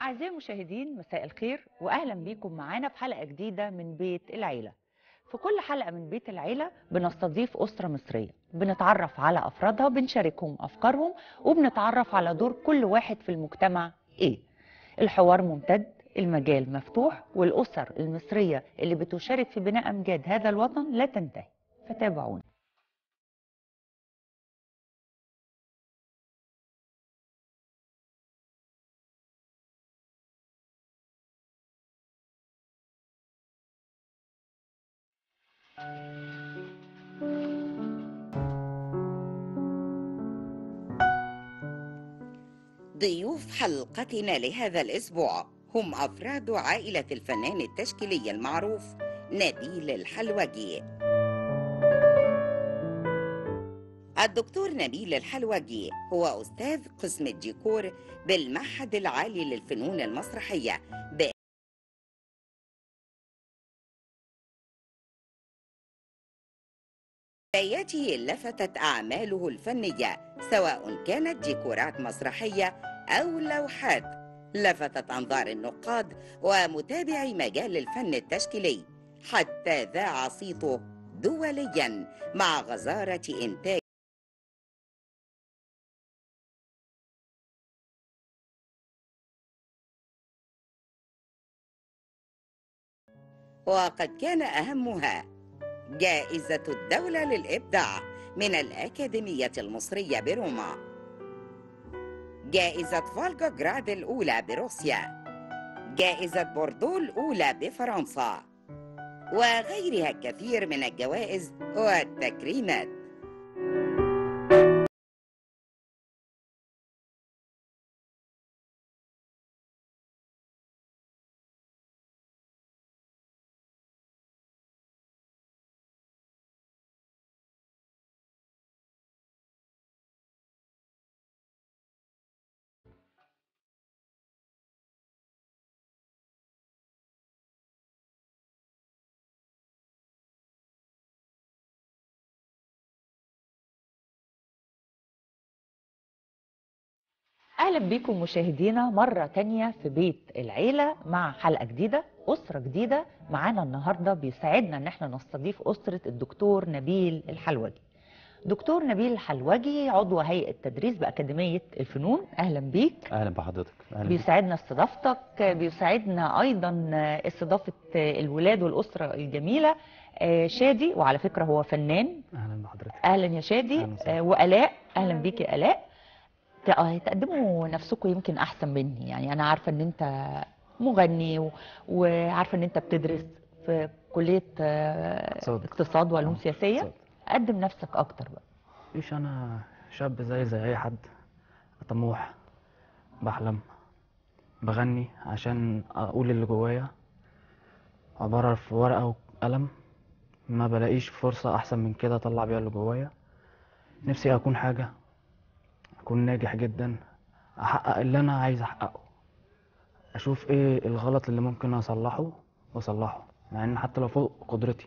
أعزائي المشاهدين مساء الخير وأهلا بيكم معانا في حلقة جديدة من بيت العيلة في كل حلقة من بيت العيلة بنستضيف أسرة مصرية بنتعرف على أفرادها بنشاركهم أفكارهم وبنتعرف على دور كل واحد في المجتمع إيه الحوار ممتد المجال مفتوح والأسر المصرية اللي بتشارك في بناء أمجاد هذا الوطن لا تنتهي فتابعونا ضيوف حلقتنا لهذا الأسبوع هم أفراد عائلة الفنان التشكيلي المعروف نبيل الحلوجي الدكتور نبيل الحلوجي هو أستاذ قسم الديكور بالمعهد العالي للفنون المسرحية بدايته لفتت أعماله الفنية سواء كانت ديكورات مسرحية أو لوحات لفتت أنظار النقاد ومتابعي مجال الفن التشكيلي حتى ذاع صيته دوليا مع غزارة إنتاج وقد كان أهمها جائزة الدولة للإبداع من الأكاديمية المصرية بروما جائزة فولغوغراد الأولى بروسيا جائزة بوردو الأولى بفرنسا وغيرها الكثير من الجوائز والتكريمات أهلا بكم مشاهدينا مرة تانية في بيت العيلة مع حلقة جديدة أسرة جديدة معانا النهاردة بيساعدنا إن احنا نستضيف أسرة الدكتور نبيل الحلوجي دكتور نبيل الحلوجي عضو هيئة تدريس بأكاديمية الفنون أهلا بيك اهلا بحضرتك اهلا بيك. بيساعدنا استضافتك بيساعدنا أيضا استضافة الولاد والأسرة الجميلة آه، شادي وعلى فكرة هو فنان اهلا بحضرتك اهلا يا شادي أهلا وسهلا. آه، والاء اهلا بيك يا الاء ت- آه، تقدموا نفسكم يمكن احسن مني يعني انا عارفه ان انت مغني و... وعارفه ان انت بتدرس في كليه آه، اقتصاد. اقتصاد وعلوم آه، سياسيه اقتصاد. قدم نفسك اكتر بقى مفيش انا شاب زي زي اي حد طموح بحلم بغني عشان اقول اللي جوايا عبارة في ورقة وقلم ما بلاقيش فرصة احسن من كده اطلع بيها اللي جوايا نفسي اكون حاجة اكون ناجح جدا احقق اللي انا عايز احققه اشوف ايه الغلط اللي ممكن اصلحه واصلحه مع ان حتى لو فوق قدرتي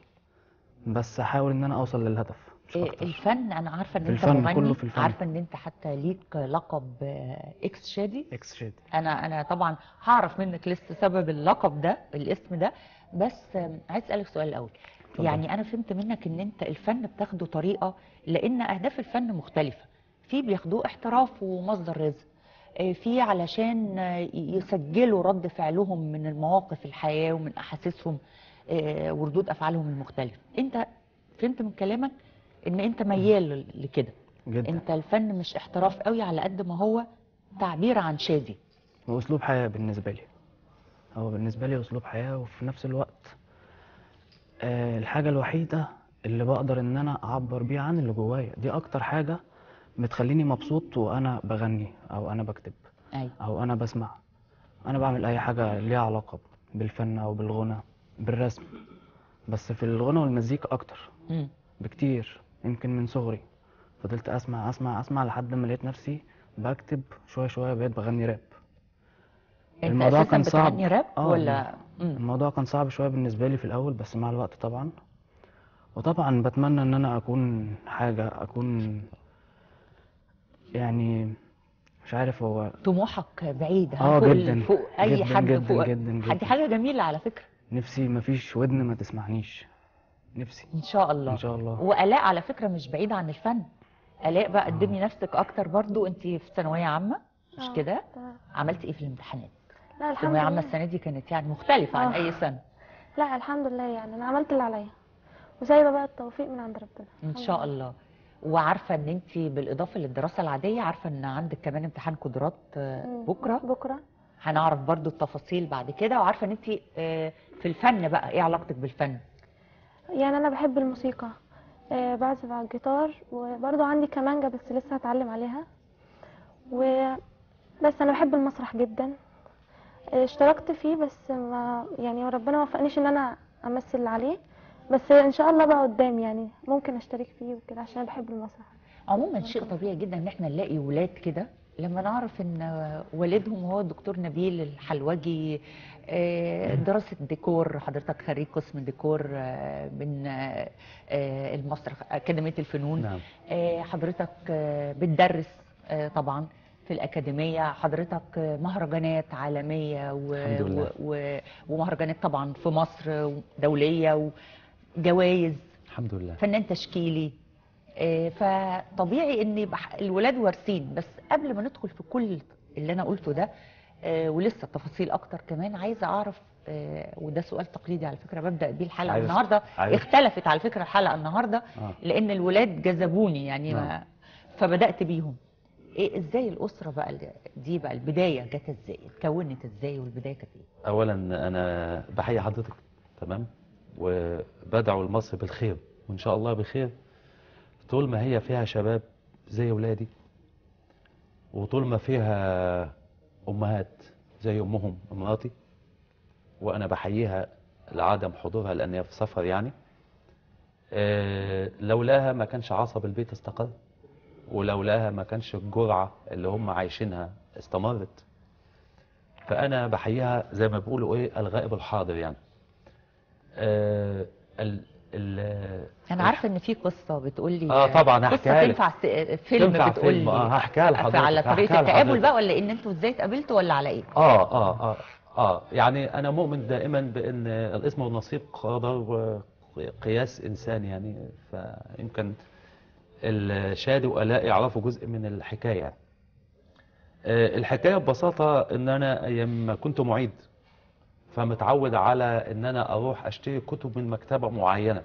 بس احاول ان انا اوصل للهدف مش إيه، اكتر الفن انا عارفه ان في انت الفن، مغني كله في الفن. عارفه ان انت حتى ليك لقب آه، اكس شادي اكس شيد انا انا طبعا هعرف منك لسه سبب اللقب ده الاسم ده بس آم، عايز اسالك سؤال الاول اتفضل. يعني انا فهمت منك ان انت الفن بتاخده طريقه لان اهداف الفن مختلفه في بياخدوه احتراف ومصدر رزق آه، في علشان آه، يسجلوا رد فعلهم من المواقف الحياه ومن احاسيسهم آه، وردود افعالهم المختلفه انت فهمت من كلامك ان انت ميال لكده جدا انت الفن مش احتراف قوي على قد ما هو تعبير عن شادي هو اسلوب حياة بالنسبة لي هو بالنسبة لي اسلوب حياة وفي نفس الوقت آه الحاجة الوحيدة اللي بقدر ان انا اعبر بيها عن اللي جوايا دي اكتر حاجة بتخليني مبسوط وانا بغني او انا بكتب ايوه او انا بسمع انا بعمل اي حاجة ليها علاقة بالفن او بالغنى بالرسم بس في الغنى والمزيكا اكتر مم. بكتير يمكن من صغري فضلت اسمع اسمع اسمع لحد ما لقيت نفسي بكتب شويه شويه بقيت بغني راب انت الموضوع اساسا كان صعب. بتغني راب آه، ولا مم. الموضوع كان صعب شويه بالنسبه لي في الاول بس مع الوقت طبعا وطبعا بتمنى ان انا اكون حاجه اكون يعني مش عارف هو طموحك بعيد ها؟ اه فوق ال- جدا فوق اي جدا حد جدا فوق جدا دي جدا حاجه جميله على فكره نفسي مفيش ودن ما تسمعنيش نفسي ان شاء الله ان شاء الله والاء على فكره مش بعيده عن الفن الاء بقى قدمي نفسك اكتر برضو انت في ثانويه عامه مش آه، كده تمام. عملتي ايه في الامتحانات لا الحمد ثانويه عامه لله السنه دي كانت يعني مختلفه عن آه. اي سنه لا الحمد لله يعني انا عملت اللي عليا وسايبه بقى التوفيق من عند ربنا ان الحمد شاء لله. الله وعارفه ان انت بالاضافه للدراسه العاديه عارفه ان عندك كمان امتحان قدرات آه، مم. بكره بكره هنعرف برضو التفاصيل بعد كده وعارفه ان انت آه، في الفن بقى ايه علاقتك بالفن يعني انا بحب الموسيقى آه بعزف على الجيتار وبرضه عندي كمانجة بس لسه هتعلم عليها و بس انا بحب المسرح جدا آه اشتركت فيه بس ما يعني ربنا ما وفقنيش ان انا امثل عليه بس ان شاء الله بقى قدام يعني ممكن اشترك فيه وكده عشان انا بحب المسرح عموما شيء طبيعي جدا ان احنا نلاقي ولاد كده لما نعرف ان والدهم هو الدكتور نبيل الحلوجي آه، دراسة ديكور حضرتك خريج قسم ديكور آه، من آه، آه، المسرح أكاديمية الفنون نعم آه، حضرتك آه، بتدرس آه، طبعا في الأكاديمية حضرتك آه، مهرجانات عالمية و... الحمد لله. و... و... ومهرجانات طبعا في مصر دولية وجوائز الحمد لله فنان تشكيلي آه، فطبيعي ان يبقى ح- الولاد وارثين بس قبل ما ندخل في كل اللي انا قلته ده آه، ولسه التفاصيل اكتر كمان عايزه اعرف آه، وده سؤال تقليدي على فكره ببدا بيه الحلقه عايز- النهارده عايز- اختلفت على فكره الحلقه النهارده آه. لان الولاد جذبوني يعني نعم. ما فبدات بيهم ايه ازاي الاسره بقى ال- دي بقى البدايه جت ازاي اتكونت ازاي والبدايه كانت ايه اولا انا بحيي حضرتك تمام وبدعو لمصر بالخير وان شاء الله بخير طول ما هي فيها شباب زي ولادي وطول ما فيها امهات زي امهم مراتي وانا بحييها لعدم حضورها لان هي في سفر يعني آه، لولاها ما كانش عصب البيت استقر ولولاها ما كانش الجرعه اللي هم عايشينها استمرت فانا بحييها زي ما بيقولوا ايه الغائب الحاضر يعني آه ال ال انا عارفه ان في قصه بتقول لي آه طبعاً قصه هحكيها لك. تنفع س- فيلم تنفع بتقول فيلم، لي آه، هحكيها لحضرتك، على هحكيها طريقه التقابل لحضرتك. بقى ولا ان انتوا ازاي اتقابلتوا ولا على ايه اه اه اه اه يعني انا مؤمن دائما بان الاسم والنصيب قدر وقياس انسان يعني فيمكن الشادي والاء يعرفوا جزء من الحكايه يعني. آه، الحكايه ببساطه ان انا ايام ما كنت معيد فمتعود على ان انا اروح اشتري كتب من مكتبه معينه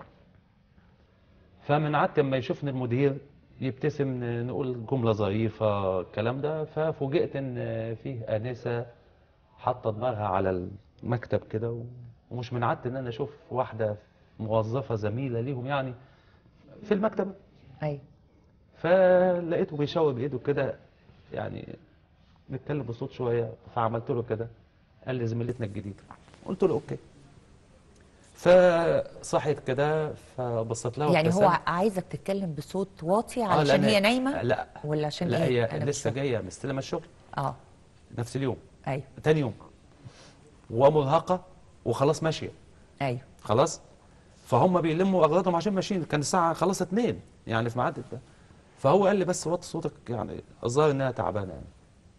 فمن عادة ما يشوفني المدير يبتسم ن- نقول جملة ظريفة الكلام ده ففوجئت ان فيه آنسة حاطة دماغها على المكتب كده و- ومش من عادتي ان انا اشوف واحدة موظفة زميلة ليهم يعني في المكتب ايوه فلقيته بيشاور بايده كده يعني نتكلم بصوت شوية فعملت له كده قال لي زميلتنا الجديدة قلت له اوكي فصحيت كده فبصيت لها يعني هو وابتسمت. عايزك تتكلم بصوت واطي آه، علشان لأن- هي نايمه لا ولا عشان لا ايه هي أنا مش لسه فاهمة. جايه مستلمه الشغل اه نفس اليوم ايوه تاني يوم ومرهقه وخلاص ماشيه ايوه خلاص فهم بيلموا اغراضهم عشان ماشيين كان الساعه خلاص اتنين يعني في ميعاد ده فهو قال لي بس وطي صوتك يعني الظاهر انها تعبانه يعني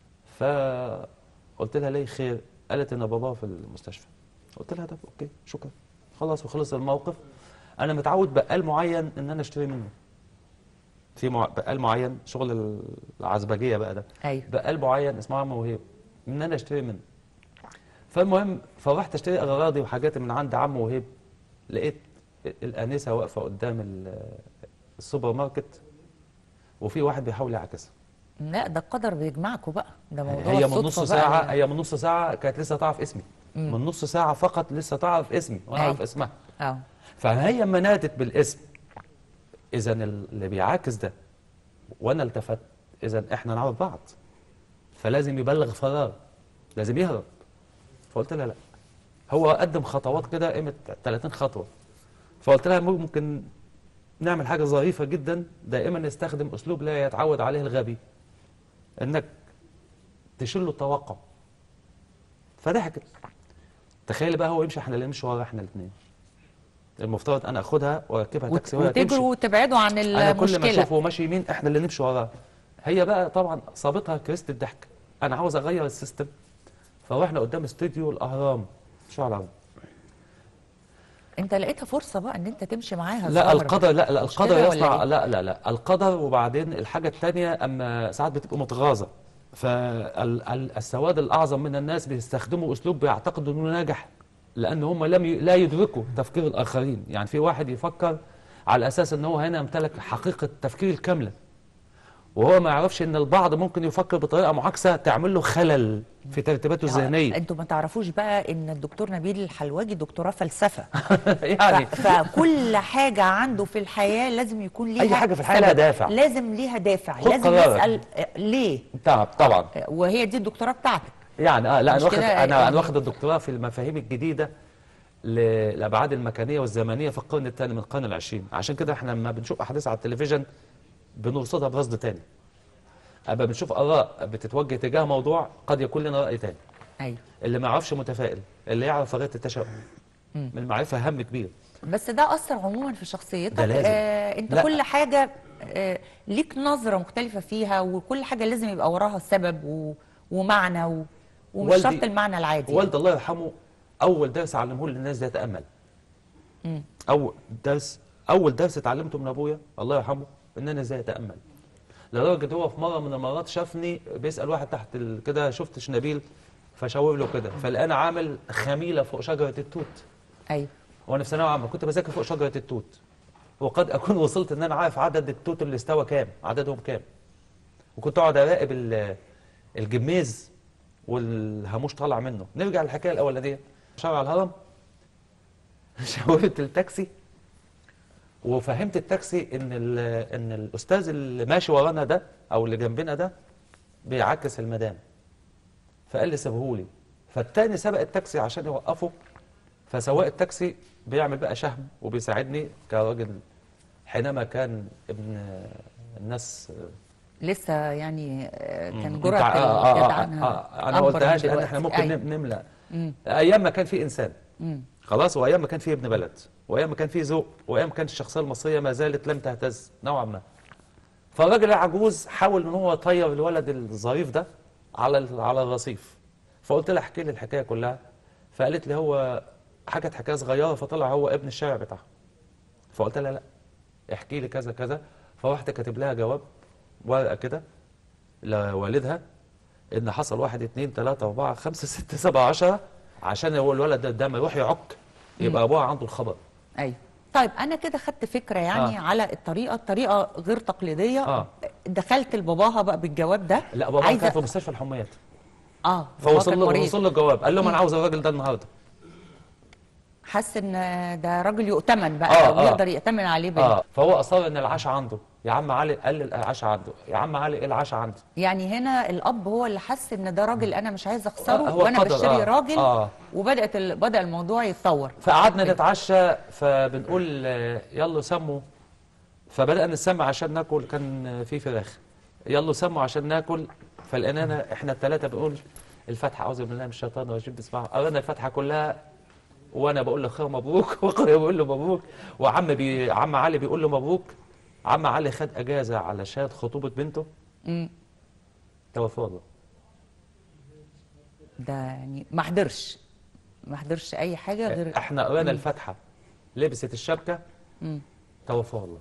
فقلت لها ليه خير قالت ان باباها في المستشفى قلت لها طب اوكي شكرا خلاص وخلص الموقف انا متعود بقال معين ان انا اشتري منه في مع... بقال معين شغل العزبجيه بقى ده ايوه بقال معين اسمه عم وهيب ان انا اشتري منه فالمهم فرحت اشتري اغراضي وحاجاتي من عند عم وهيب لقيت الانسه واقفه قدام ال- السوبر ماركت وفي واحد بيحاول يعكسها لا ده القدر بيجمعكم بقى ده موضوع هي من الصدفة نص بقى ساعه يعني. هي من نص ساعه كانت لسه تعرف اسمي مم. من نص ساعه فقط لسه تعرف اسمي وانا أيوة. اعرف اسمها اه فهي اما نادت بالاسم اذا اللي بيعاكس ده وانا التفت اذا احنا نعرف بعض فلازم يبلغ فرار لازم يهرب فقلت لها لا هو قدم خطوات كده قيمه 30 خطوه فقلت لها ممكن نعمل حاجه ظريفه جدا دائما نستخدم اسلوب لا يتعود عليه الغبي انك تشيل له التوقع فضحكت تخيل بقى هو يمشي احنا اللي نمشي ورا احنا الاثنين المفترض انا اخدها واركبها وت- تاكسي وهي تمشي وتجروا وتبعدوا عن انا كل ما المشكله اشوفه ماشي يمين احنا اللي نمشي وراه هي بقى طبعا صابتها كريست الضحك انا عاوز اغير السيستم فروحنا قدام استوديو الاهرام شو العرب انت لقيتها فرصه بقى ان انت تمشي معاها لا الظاهرة. القدر لا لا مش القدر كده ولا يصنع إيه؟ لا لا لا القدر وبعدين الحاجة التانية أما ساعات بتبقى متغاظة فالسواد الأعظم من الناس بيستخدموا أسلوب بيعتقدوا إنه ناجح لأن هم لم ي... لا يدركوا تفكير الآخرين يعني في واحد يفكر على أساس إن هو هنا يمتلك حقيقة التفكير الكاملة وهو ما يعرفش إن البعض ممكن يفكر بطريقة معاكسة تعمل له خلل في ترتيباته الذهنية انتوا ما تعرفوش بقى ان الدكتور نبيل الحلواجي دكتوراه فلسفه يعني ف- فكل حاجه عنده في الحياه لازم يكون ليها أي حاجة في الحياة لها سبب. دافع. لازم ليها دافع خد لازم قرارك. يسال آه، ليه تعب طبعا آه، وهي دي الدكتوراه بتاعتك يعني اه لا مش انا واخد كده انا يعني- انا واخد الدكتوراه في المفاهيم الجديده للابعاد المكانيه والزمنيه في القرن الثاني من القرن العشرين عشان كده احنا لما بنشوف احداث على التلفزيون بنرصدها برصد تاني اما بنشوف اراء بتتوجه تجاه موضوع قد يكون لنا راي تاني ايوه اللي ما يعرفش متفائل اللي يعرف لغايه التشاؤم مم. من المعرفه هم كبير بس ده اثر عموما في شخصيتك ده لازم. آه انت لا. كل حاجه آه ليك نظره مختلفه فيها وكل حاجه لازم يبقى وراها سبب و... ومعنى و... ومش والدي- شرط المعنى العادي والد الله يرحمه اول درس علمه للناس ده يتامل مم. اول درس اول درس اتعلمته من ابويا الله يرحمه ان انا ازاي اتامل لدرجه هو في مره من المرات شافني بيسال واحد تحت ال- كده شفتش نبيل فشاور له كده فلقاني عامل خميله فوق شجره التوت ايوه وانا في ثانويه عامه كنت بذاكر فوق شجره التوت وقد اكون وصلت ان انا عارف عدد التوت اللي استوى كام عددهم كام وكنت اقعد اراقب ال- الجميز والهاموش طالع منه نرجع للحكايه الاولانيه شارع الهرم شاورت التاكسي وفهمت التاكسي ان ال- ان الاستاذ اللي ماشي ورانا ده او اللي جنبنا ده بيعكس المدام فقال لي سيبهولي فالتاني سبق التاكسي عشان يوقفه فسواق التاكسي بيعمل بقى شهم وبيساعدني كراجل حينما كان ابن الناس لسه يعني آه، كان انت جرعه ع- آه، آه، الجدعنه آه، انا ما أكبر قلتهاش من لان دلوقتي. احنا ممكن أيوة. نم- نملا مم. ايام ما كان في انسان مم. خلاص وايام ما كان في ابن بلد وايام ما كان في ذوق وايام ما كانت الشخصيه المصريه ما زالت لم تهتز نوعا ما فالراجل العجوز حاول ان هو يطير الولد الظريف ده على ال- على الرصيف فقلت لها احكي لي الحكايه كلها فقالت لي هو حكت حكايه صغيره فطلع هو ابن الشارع بتاعها فقلت لها لا احكي لي كذا كذا فرحت كاتب لها جواب ورقه كده لوالدها ان حصل واحد اتنين تلاته اربعه خمسه سته سبعه عشره عشان هو الولد ده, ده ما يروح يعك يبقى ابوها عنده الخبر ايوه طيب انا كده خدت فكره يعني آه. على الطريقه الطريقه غير تقليديه آه. دخلت لباباها بقى بالجواب ده لا بابا عايزة- كان في مستشفى الحميات اه بابا فوصل كان له مريض. وصل له الجواب قال لهم انا عاوز الراجل ده النهارده حس ان ده راجل يؤتمن بقى آه، او آه. يقدر يأتمن عليه بيه اه فهو اصر ان العشاء عنده يا عم علي قال لي العشاء عنده يا عم علي ايه العشاء عندي يعني هنا الاب هو اللي حس ان ده راجل انا مش عايز اخسره آه، هو وانا قدر، بشتري آه، راجل آه. وبدات ال... بدا الموضوع يتطور فقعدنا نتعشى فبنقول آه، يلا سموا فبدأنا نسمع عشان ناكل كان في فراخ يلا سموا عشان ناكل فلقينا احنا الثلاثه بنقول الفاتحه اعوذ بالله من الشيطان الرجيم بسم الله قرانا الفاتحه كلها وانا بقول لاخويا مبروك واخويا بيقول له مبروك وعم بي عم علي بيقول له مبروك عم علي خد اجازه علشان خطوبه بنته مم. توفى الله ده يعني ما حضرش ما حضرش اي حاجه غير احنا قرانا الفاتحه لبست الشبكه مم. توفى الله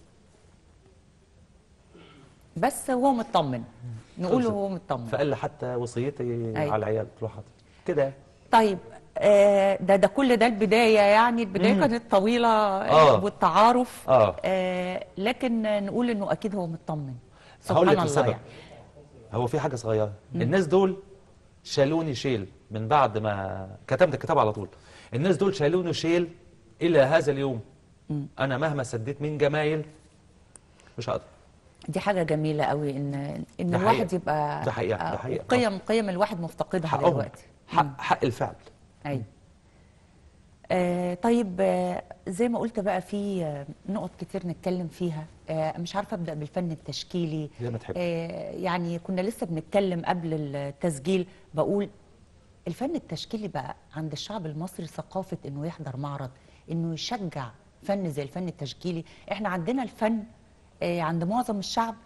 بس هو مطمن نقول خلصت. هو مطمن فقال لي حتى وصيتي أيوة. على العيال قلت له حاضر كده طيب آه، ده ده كل ده البدايه يعني البدايه مم. كانت طويله آه. آه. والتعارف آه. آه لكن نقول انه اكيد هو مطمن هقول سبحان لك الله السبب يعني هو في حاجه صغيره الناس دول شالوني شيل من بعد ما كتبت الكتاب على طول الناس دول شالوني شيل الى هذا اليوم مم. انا مهما سديت من جمايل مش هقدر دي حاجه جميله قوي ان ان ده الواحد حقيقة. يبقى ده حقيقة، ده آه، حقيقة. قيم قيم الواحد مفتقدها حقهم دلوقتي مم. حق, حق الفعل ايوه آه طيب آه زي ما قلت بقى في آه نقط كتير نتكلم فيها آه مش عارفه ابدا بالفن التشكيلي زي ما تحب آه يعني كنا لسه بنتكلم قبل التسجيل بقول الفن التشكيلي بقى عند الشعب المصري ثقافه انه يحضر معرض انه يشجع فن زي الفن التشكيلي احنا عندنا الفن آه عند معظم الشعب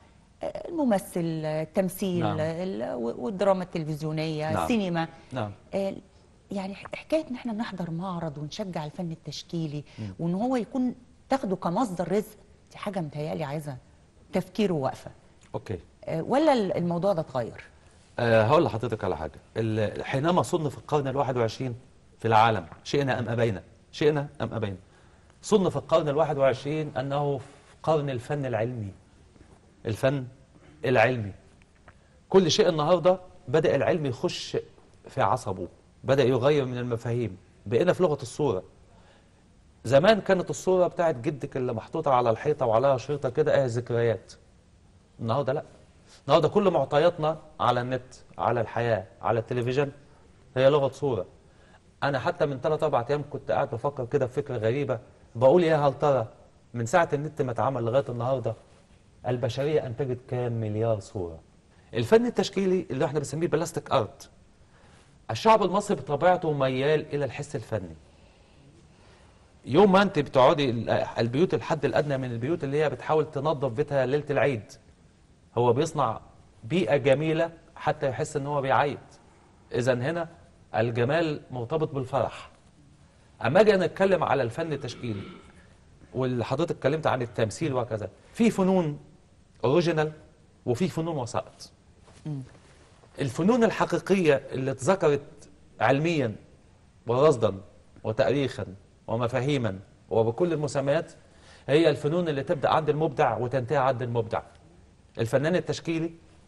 آه، الممثل آه، التمثيل نعم. ال- والدراما التلفزيونيه نعم. السينما نعم آه، يعني ح- حكايه ان احنا نحضر معرض ونشجع الفن التشكيلي وان هو يكون تاخده كمصدر رزق دي حاجه متهيألي عايزه تفكير ووقفه اوكي آه، ولا ال- الموضوع ده اتغير؟ أه هقول لحضرتك على حاجه ال- حينما صنف القرن الواحد وعشرين في العالم شئنا ام ابينا شئنا ام ابينا صنف القرن الواحد وعشرين انه في قرن الفن العلمي الفن العلمي كل شيء النهارده بدا العلم يخش في عصبه بدا يغير من المفاهيم بقينا في لغه الصوره زمان كانت الصوره بتاعت جدك اللي محطوطه على الحيطه وعليها شريطه كده اهي ذكريات النهارده لا النهارده كل معطياتنا على النت على الحياه على التلفزيون هي لغه صوره انا حتى من ثلاث اربع ايام كنت قاعد بفكر كده في فكره غريبه بقول يا هل ترى من ساعه النت ما اتعمل لغايه النهارده البشريه انتجت كام مليار صوره الفن التشكيلي اللي احنا بنسميه بلاستيك ارت الشعب المصري بطبيعته ميال الى الحس الفني يوم ما انت بتقعدي ال- البيوت الحد الادنى من البيوت اللي هي بتحاول تنظف بيتها ليله العيد هو بيصنع بيئه جميله حتى يحس ان هو بيعيد اذا هنا الجمال مرتبط بالفرح اما اجي أنا اتكلم على الفن التشكيلي واللي حضرتك اتكلمت عن التمثيل وكذا في فنون اوريجينال وفي فنون وسائط الفنون الحقيقيه اللي اتذكرت علميا ورصدا وتاريخا ومفاهيما وبكل المسميات هي الفنون اللي تبدا عند المبدع وتنتهي عند المبدع الفنان التشكيلي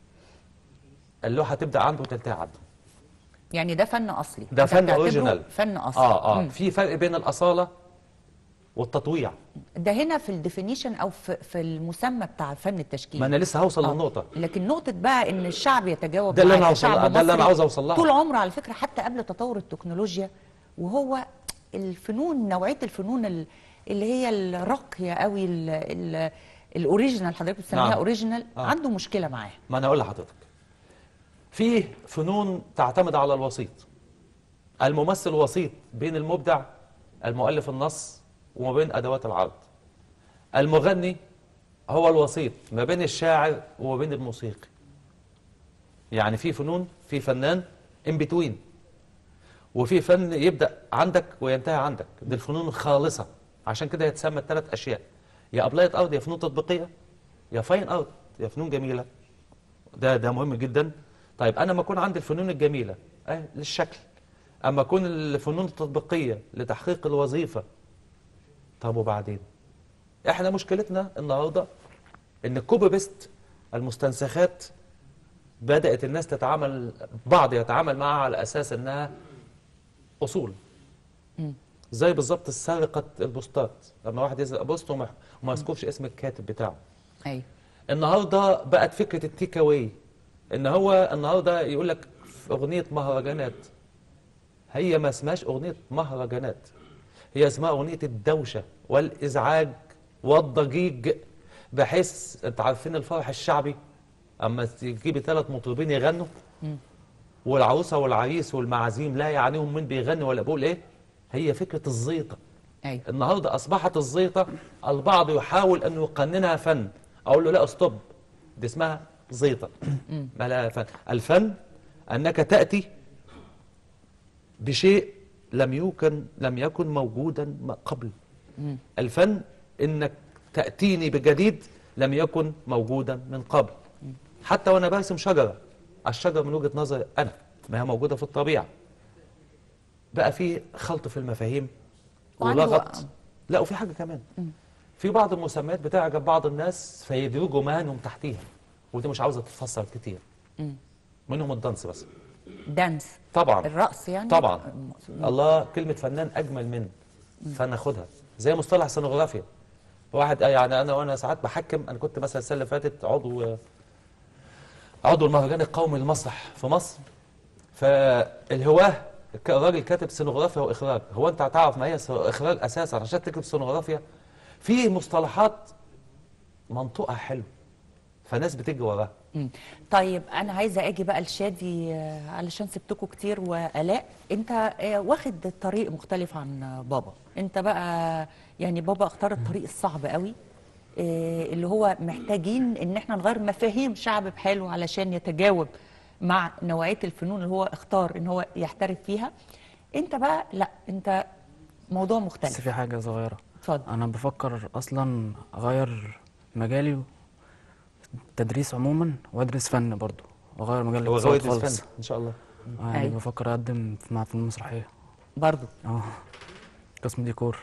اللوحه تبدا عنده وتنتهي عنده يعني ده فن اصلي ده أنت فن بتعتبره أوريجينال. فن اصلي اه اه مم. في فرق بين الاصاله والتطويع ده هنا في الديفينيشن او في, في المسمى بتاع الفن التشكيلي ما انا لسه هوصل آه. للنقطه لكن نقطة بقى ان الشعب يتجاوب ده اللي معاك أنا هوصل كشعب لها، ده اللي أنا مصري عاوز أوصل لها. طول عمره على فكرة حتى قبل تطور التكنولوجيا وهو الفنون نوعية الفنون ال- اللي هي الراقية قوي ال- ال- الاوريجينال حضرتك بتسميها نعم. اوريجينال آه. عنده مشكلة معاها ما انا اقول لحضرتك في فنون تعتمد على الوسيط الممثل وسيط بين المبدع المؤلف النص وما بين ادوات العرض المغني هو الوسيط ما بين الشاعر وما بين الموسيقي يعني في فنون في فنان ان بتوين وفي فن يبدا عندك وينتهي عندك دي الفنون الخالصه عشان كده يتسمى الثلاث اشياء يا ابلايت ارت يا فنون تطبيقيه يا فاين ارت يا فنون جميله ده ده مهم جدا طيب انا ما اكون عندي الفنون الجميله اه للشكل اما اكون الفنون التطبيقيه لتحقيق الوظيفه طب وبعدين احنا مشكلتنا النهارده ان الكوبي بيست المستنسخات بدات الناس تتعامل بعض يتعامل معها على اساس انها اصول زي بالظبط سرقه البوستات لما واحد يسرق بوست وما وما يذكرش اسم الكاتب بتاعه ايوه النهارده بقت فكره التيك اواي ان هو النهارده يقول لك في اغنيه مهرجانات هي ما اسمهاش اغنيه مهرجانات هي اسمها اغنيه الدوشه والازعاج والضجيج بحيث انت عارفين الفرح الشعبي اما تجيبي ثلاث مطربين يغنوا والعروسه والعريس والمعازيم لا يعنيهم مين بيغني ولا بيقول ايه هي فكره الزيطه ايوه النهارده اصبحت الزيطه البعض يحاول ان يقننها فن اقول له لا استوب دي اسمها زيطه ما لا فن الفن انك تاتي بشيء لم يكن لم يكن موجودا ما قبل الفن انك تاتيني بجديد لم يكن موجودا من قبل حتى وانا برسم شجره الشجره من وجهه نظري انا ما هي موجوده في الطبيعه بقى في خلط في المفاهيم وعنده ولغط وقت. لا وفي حاجه كمان في بعض المسميات بتعجب بعض الناس فيدرجوا مهنهم تحتيها ودي مش عاوزه تتفسر كتير منهم الدانس بس دانس طبعا الرقص يعني طبعا الله كلمه فنان اجمل من فناخدها زي مصطلح سينوغرافيا واحد يعني انا وانا ساعات بحكم انا كنت مثلا السنه اللي فاتت عضو عضو المهرجان القومي للمسرح في مصر فالهواه ك- الراجل كاتب سينوغرافيا واخراج هو انت هتعرف ما هي س- اخراج اساسا عشان تكتب سينوغرافيا في مصطلحات منطقها حلو فناس بتجري وراها مم. طيب انا عايزه اجي بقى لشادي آه، علشان سبتكم كتير والاء انت آه، واخد طريق مختلف عن آه، بابا انت بقى يعني بابا اختار الطريق الصعب قوي آه، اللي هو محتاجين ان احنا نغير مفاهيم شعب بحاله علشان يتجاوب مع نوعيه الفنون اللي هو اختار ان هو يحترف فيها انت بقى لا انت موضوع بس مختلف في حاجة صغيرة اتفضل أنا بفكر أصلا أغير مجالي تدريس عموما وأدرس فن برضو وأغير مجال هو الاقتصاد غاوي يدرس خالص فن ان شاء الله آه، يعني أيوة. بفكر أقدم في- مع فنون مسرحية برضو اه قسم ديكور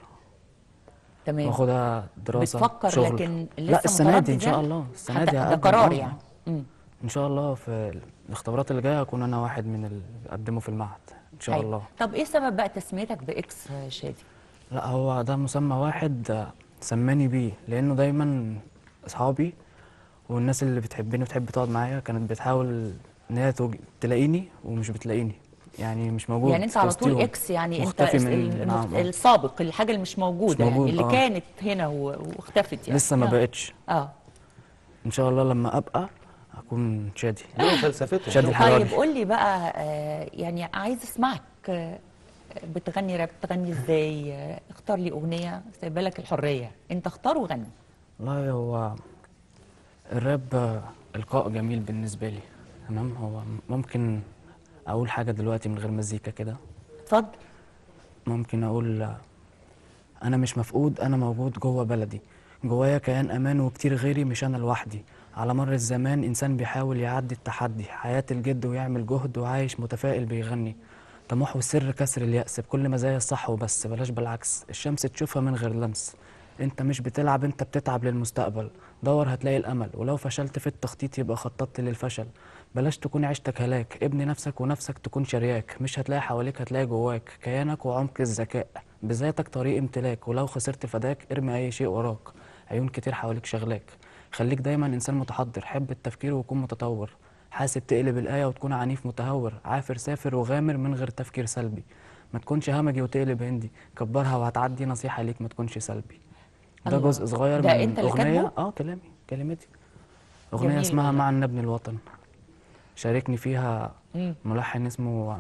تمام واخدها دراسة بتفكر شغل لكن لسه لا السنة دي إن متردد شاء يعني؟ الله السنة حتى دي ده هقدم، قرار آه. يعني مم. إن شاء الله في الاختبارات اللي جاية هكون أنا واحد من اللي بيقدموا في المعهد إن شاء أيوة. الله طب ايه سبب بقى تسميتك باكس آه، شادي لا هو ده مسمى واحد آه، سماني بيه لأنه دايما أصحابي والناس اللي بتحبني وبتحب تقعد معايا كانت بتحاول إن هي توج- تلاقيني ومش بتلاقيني يعني مش موجود يعني انت في على طول وسطيهم. اكس يعني انت مختفي الس- من- المخ- نعم، آه. السابق الحاجه اللي مش موجوده مش يعني موجود، اللي آه. كانت هنا و- واختفت يعني لسه ما آه. بقتش اه إن شاء الله لما أبقى أكون شادي هو فلسفته شادي طيب الحلواني قول لي بقى آه، يعني عايز اسمعك آه، بتغني راب بتغني ازاي آه، اختار لي اغنيه سايبه لك الحريه انت اختار وغني والله هو الراب آه، إلقاء جميل بالنسبة لي تمام هو ممكن أقول حاجة دلوقتي من غير مزيكا كده اتفضل ممكن أقول آه، أنا مش مفقود أنا موجود جوه بلدي جوايا كيان أمان وكتير غيري مش أنا لوحدي على مر الزمان إنسان بيحاول يعدي التحدي حياة الجد ويعمل جهد وعايش متفائل بيغني طموح والسر كسر اليأس بكل مزايا الصح وبس بلاش بالعكس الشمس تشوفها من غير لمس انت مش بتلعب انت بتتعب للمستقبل دور هتلاقي الامل ولو فشلت في التخطيط يبقى خططت للفشل بلاش تكون عيشتك هلاك ابني نفسك ونفسك تكون شرياك مش هتلاقي حواليك هتلاقي جواك كيانك وعمق الذكاء بذاتك طريق امتلاك ولو خسرت فداك ارمي اي شيء وراك عيون كتير حواليك شغلاك خليك دايما انسان متحضر حب التفكير وكون متطور حاسب تقلب الآية وتكون عنيف متهور عافر سافر وغامر من غير تفكير سلبي ما تكونش همجي وتقلب هندي كبرها وهتعدي نصيحة ليك ما تكونش سلبي ده الله. جزء صغير ده من أنت اللي أغنية كاتبه؟ اه كلامي كلمتي أغنية جميل اسمها والله. مع نبني الوطن شاركني فيها مم. ملحن اسمه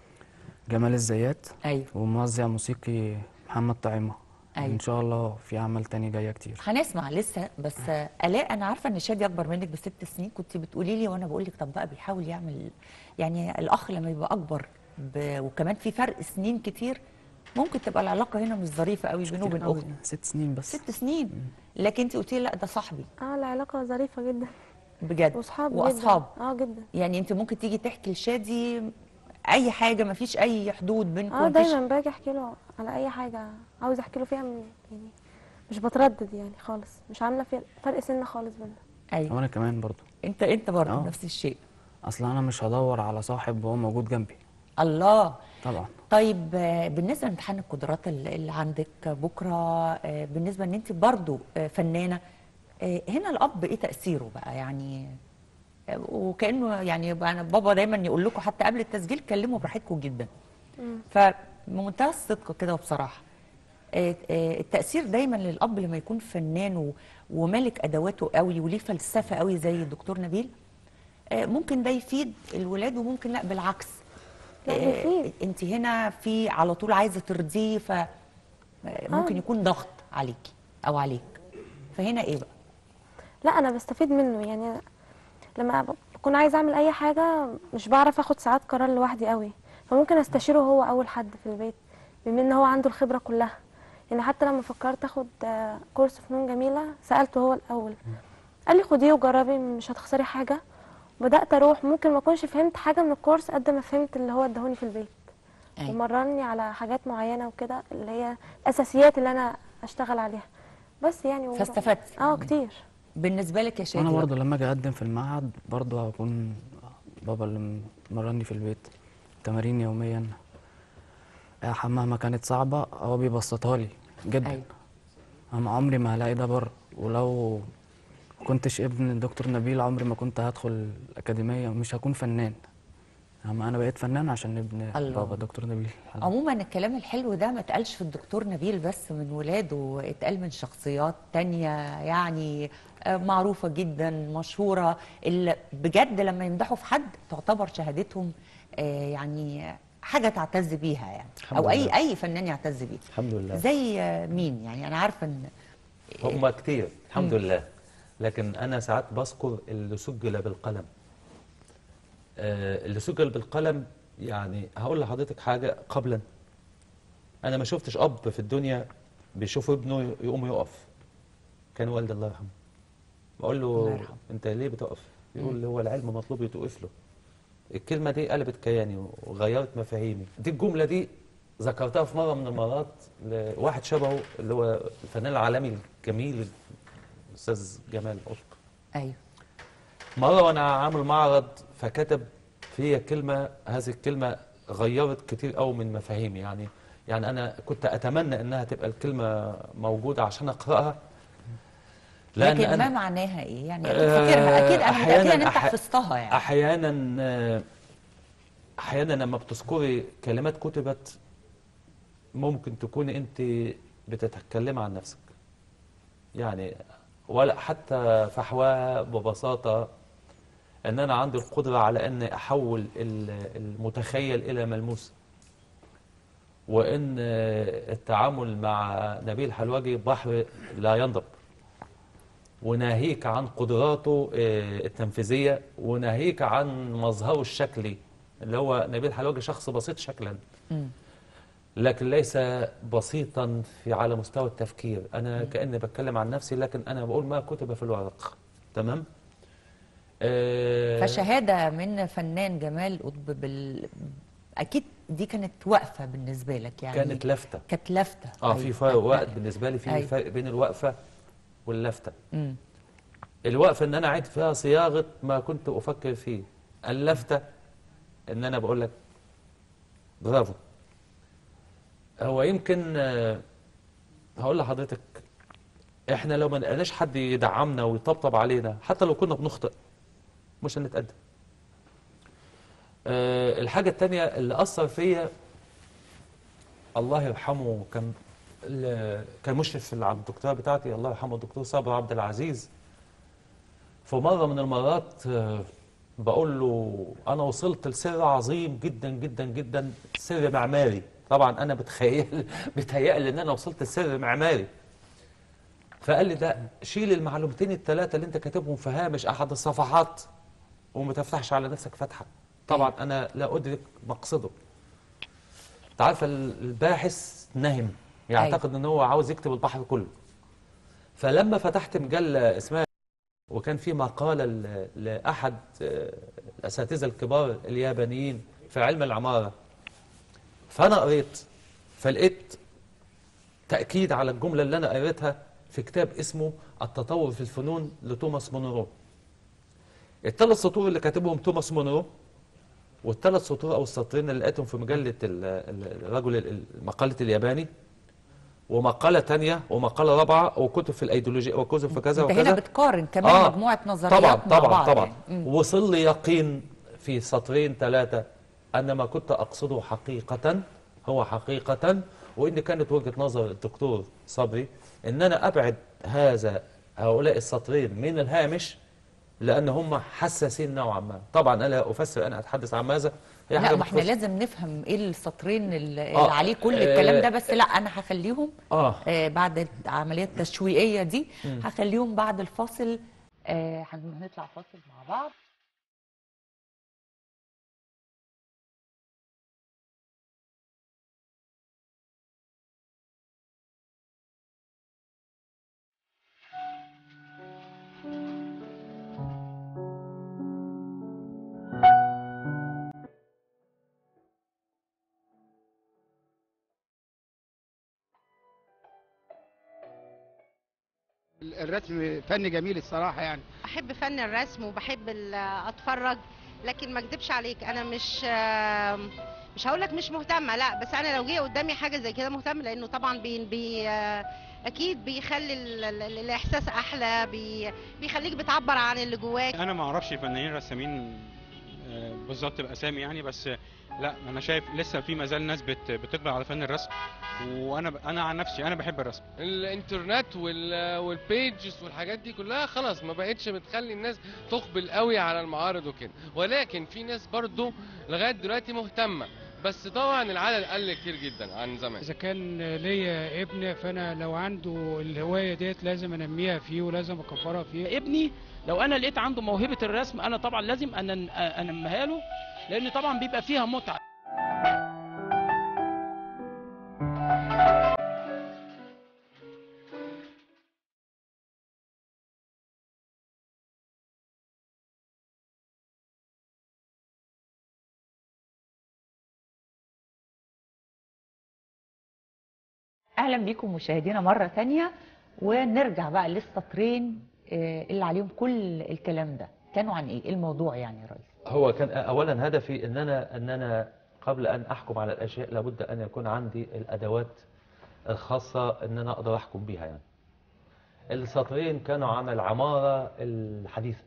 جمال الزيات ايوه وموزع موسيقي محمد طعيمة أيوة. ان شاء الله في عمل تاني جاية كتير هنسمع لسه بس آه، الاء انا عارفه ان شادي اكبر منك بست سنين كنت بتقولي لي وانا بقول لك طب بقى بيحاول يعمل يعني الاخ لما يبقى اكبر ب... وكمان في فرق سنين كتير ممكن تبقى العلاقه هنا مش ظريفه قوي بينه وبين كتير قوي، اخته ست سنين بس ست سنين لكن انت قلتي لي لا ده صاحبي اه العلاقة ظريفة جدا بجد وصحاب جدا. واصحاب اه جدا يعني انت ممكن تيجي تحكي لشادي اي حاجه ما فيش اي حدود بينكم اه مفيش- دايما باجي احكي له على اي حاجة عاوز احكي له فيها من يعني مش بتردد يعني خالص مش عاملة فيها فرق سن خالص بينا ايوه وانا كمان برضو انت انت برضه آه. نفس الشيء اصلا انا مش هدور على صاحب وهو موجود جنبي الله طبعا طيب آه، بالنسبه لامتحان القدرات ال- اللي عندك بكره آه، بالنسبه ان انت برضو آه، فنانه آه، هنا الاب ايه تاثيره بقى يعني آه، وكانه يعني يبقى انا بابا دايما يقول لكم حتى قبل التسجيل كلموا براحتكم جدا فبمنتهى الصدق كده وبصراحه آه، آه، التاثير دايما للاب لما يكون فنان و- ومالك ادواته قوي وليه فلسفه قوي زي الدكتور نبيل آه، ممكن ده يفيد الولاد وممكن لا بالعكس لا، آه، بيفيد. انت هنا في على طول عايزه ترضيه ف آه، ممكن آه. يكون ضغط عليكي او عليك فهنا ايه بقى لا انا بستفيد منه يعني لما بكون عايزه اعمل اي حاجه مش بعرف اخد ساعات قرار لوحدي قوي فممكن استشيره هو اول حد في البيت بما ان هو عنده الخبره كلها يعني حتى لما فكرت اخد آه، كورس فنون جميله سالته هو الاول قال لي خديه وجربي مش هتخسري حاجه بدات اروح ممكن ما اكونش فهمت حاجه من الكورس قد ما فهمت اللي هو ادهوني في البيت أيوة. ومرني على حاجات معينه وكده اللي هي الاساسيات اللي انا اشتغل عليها بس يعني و- فاستفدت اه كتير بالنسبه لك يا شادي وانا بقى؟ برضه لما اجي اقدم في المعهد برضه هكون بابا اللي مرني في البيت تمارين يوميا يا حمام مهما كانت صعبة هو بيبسطها لي جدا أيوة. انا عمري ما هلاقي ده بره ولو كنتش ابن الدكتور نبيل عمري ما كنت هدخل الأكاديمية مش هكون فنان اما انا بقيت فنان عشان ابن الله. بابا دكتور نبيل عموما الكلام الحلو ده ما اتقالش في الدكتور نبيل بس من ولاده اتقال من شخصيات تانية يعني آه، معروفة جدا مشهورة اللي بجد لما يمدحوا في حد تعتبر شهادتهم آه، يعني حاجة تعتز بيها يعني الحمد أو أي لله. أي فنان يعتز بيه الحمد لله زي آه، مين يعني أنا عارفة إن هم كتير الحمد لله لكن انا ساعات بذكر اللي سجل بالقلم آه، اللي سجل بالقلم يعني هقول لحضرتك حاجه قبلا انا ما شفتش اب في الدنيا بيشوف ابنه يقوم يقف كان والدي الله يرحمه بقول الله له يرحمه. انت ليه بتقف يقول لي هو العلم مطلوب يتوقف له الكلمه دي قلبت كياني وغيرت مفاهيمي دي الجمله دي ذكرتها في مره من المرات لواحد شبهه اللي هو الفنان العالمي الجميل الاستاذ جمال قطب ايوه مرة وأنا عامل معرض فكتب فيا كلمة هذه الكلمة غيرت كتير قوي من مفاهيمي يعني يعني أنا كنت أتمنى إنها تبقى الكلمة موجودة عشان أقرأها لكن ما معناها ايه يعني اكيد فاكرها اكيد انا متاكده ان انت أحياناً- حفظتها يعني أحيانا آه، أحيانا لما بتذكري كلمات كتبت ممكن تكون أنت بتتكلم عن نفسك يعني ولا حتى فحواها ببساطة ان انا عندي القدرة على ان احول ال- المتخيل الى ملموس وان التعامل مع نبيل حلوجي بحر لا ينضب وناهيك عن قدراته آه، التنفيذية وناهيك عن مظهره الشكلي اللي هو نبيل حلوجي شخص بسيط شكلا مم. لكن ليس بسيطا في على مستوى التفكير انا كاني بتكلم عن نفسي لكن انا بقول ما كتب في الورق تمام آه، فشهاده من فنان جمال قطب بال اكيد دي كانت واقفه بالنسبه لك يعني كانت لفتة كانت لافته اه أيوة. في فرق وقت بالنسبة لي في أيوة. فرق بين الوقفة واللفتة مم. الوقفة ان انا عدت فيها صياغة ما كنت افكر فيه اللفتة ان انا بقول لك برافو هو يمكن آه، هقول لحضرتك احنا لو ما لقيناش حد يدعمنا ويطبطب علينا حتى لو كنا بنخطئ مش هنتقدم آه، الحاجة التانية اللي أثر فيا الله يرحمه كان ال- كان مشرف على الدكتوراه بتاعتي الله يرحمه الدكتور صابر عبد العزيز في مرة من المرات آه، بقول له أنا وصلت لسر عظيم جدا جدا جدا سر معماري طبعا أنا بتخيل بتهيألي إن أنا وصلت لسر معماري فقال لي ده شيل المعلومتين الثلاثة اللي أنت كاتبهم في هامش أحد الصفحات وما تفتحش على نفسك فتحة طبعا أنا لا أدرك مقصده أنت عارفة الباحث نهم يعتقد إن هو عاوز يكتب البحر كله فلما فتحت مجلة اسمها وكان في مقالة ل- لأحد آه، الأساتذة الكبار اليابانيين في علم العمارة فأنا قريت فلقيت تأكيد على الجملة اللي أنا قريتها في كتاب اسمه التطور في الفنون لتوماس مونرو الثلاث سطور اللي كاتبهم توماس مونرو والثلاث سطور أو السطرين اللي لقيتهم في مجلة ال- ال- الرجل ال- مقالة الياباني ومقالة تانية ومقالة رابعة وكتب في الأيديولوجيا وكتب في كذا انت وكذا هنا بتقارن كمان آه، مجموعه نظريات طبعا مع طبعا بعض طبعا يعني. مم. وصل لي يقين في سطرين ثلاثة أن ما كنت أقصده حقيقة هو حقيقة وإن كانت وجهة نظر الدكتور صبري إن أنا أبعد هذا هؤلاء السطرين من الهامش لأن هم حساسين نوعا ما طبعا أنا لا أفسر أنا أتحدث عن ماذا هي لا حاجة ما احنا بتخص- لازم نفهم ايه السطرين اللي اللي آه، عليه كل آه، الكلام ده بس لا انا هخليهم آه آه بعد العمليه التشويقيه دي هخليهم بعد الفاصل آه هنطلع فاصل مع بعض الرسم فن جميل الصراحه يعني بحب فن الرسم وبحب ال- اتفرج لكن ما اكدبش عليك انا مش آم، مش هقول لك مش مهتمه لا بس انا لو جه قدامي حاجه زي كده مهتمه لانه طبعا بي بي آه، اكيد بيخلي ال- ال- الاحساس احلى بي بيخليك بتعبر عن اللي جواك انا ما اعرفش فنانين رسامين آه، بالظبط باسامي يعني بس لا انا شايف لسه في مازال ناس بت- بتقبل على فن الرسم وانا ب- انا عن نفسي انا بحب الرسم الانترنت وال والبيجز والحاجات دي كلها خلاص ما بقتش بتخلي الناس تقبل قوي على المعارض وكده ولكن في ناس برضو لغايه دلوقتي مهتمه بس طبعا العدد قل كتير جدا عن زمان اذا كان ليا ابن فانا لو عنده الهوايه ديت لازم انميها فيه ولازم اكبرها فيه ابني لو انا لقيت عنده موهبه الرسم انا طبعا لازم أنن- انميها له لان طبعا بيبقى فيها متعه اهلا بيكم مشاهدينا مره تانية ونرجع بقى للسطرين آه، اللي عليهم كل الكلام ده كانوا عن ايه إيه الموضوع يعني يا ريس هو كان اولا هدفي ان انا ان انا قبل ان احكم على الاشياء لابد ان يكون عندي الادوات الخاصه ان انا اقدر احكم بيها يعني السطرين كانوا عن العماره الحديثه